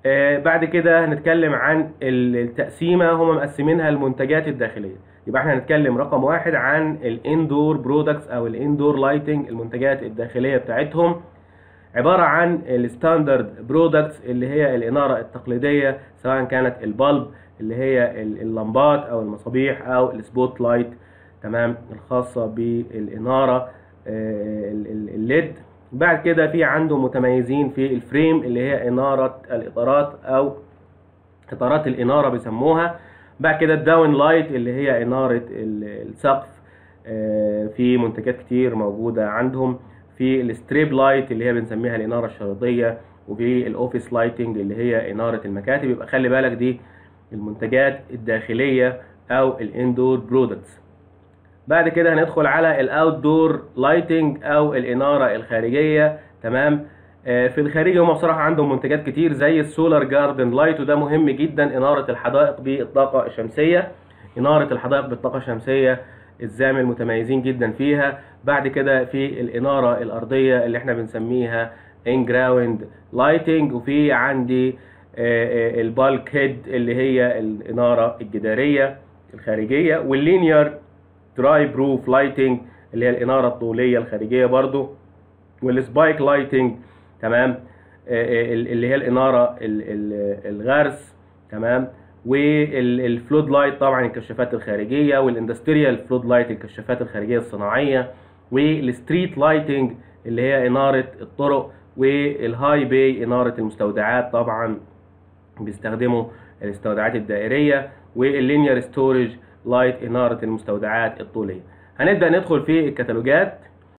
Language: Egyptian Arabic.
آه، بعد كده هنتكلم عن ال- التقسيمه هم مقسمينها المنتجات الداخليه يبقى احنا هنتكلم رقم واحد عن الاندور برودكتس او الاندور لايتنج المنتجات الداخليه بتاعتهم عباره عن الستاندرد برودكتس اللي هي الاناره التقليديه سواء كانت البلب اللي هي ال- اللمبات او المصابيح او السبوت لايت تمام الخاصه بالاناره آه، ال- ال- الليد بعد كده في عنده متميزين في الفريم اللي هي اناره الاطارات او اطارات الاناره بيسموها بعد كده الداون لايت اللي هي اناره ال- السقف آه، في منتجات كتير موجوده عندهم في الستريب لايت اللي هي بنسميها الاناره الشريطيه وفي الاوفيس لايتنج اللي هي اناره المكاتب يبقى خلي بالك دي المنتجات الداخليه او الاندور برودكتس بعد كده هندخل على الاوت دور لايتنج او الاناره الخارجيه تمام آه، في الخارجي هم بصراحه عندهم منتجات كتير زي السولار جاردن لايت وده مهم جدا اناره الحدائق بالطاقه الشمسيه اناره الحدائق بالطاقه الشمسيه الزامل متميزين جدا فيها بعد كده في الاناره الارضيه اللي احنا بنسميها ان جراوند لايتنج وفي عندي البالك هيد اللي هي الاناره الجداريه الخارجيه واللينير دراي بروف لايتنج اللي هي الاناره الطوليه الخارجيه برضو والسبايك لايتنج تمام آه، آه، اللي هي الاناره ال- ال- الغرس تمام والفلود لايت طبعا الكشافات الخارجيه والاندستريال فلود لايت الكشافات الخارجيه الصناعيه والستريت لايتنج اللي هي اناره الطرق والهاي باي اناره المستودعات طبعا بيستخدموا الاستودعات الدائريه واللينير ستورج لايت اناره المستودعات الطوليه هنبدا ندخل في الكتالوجات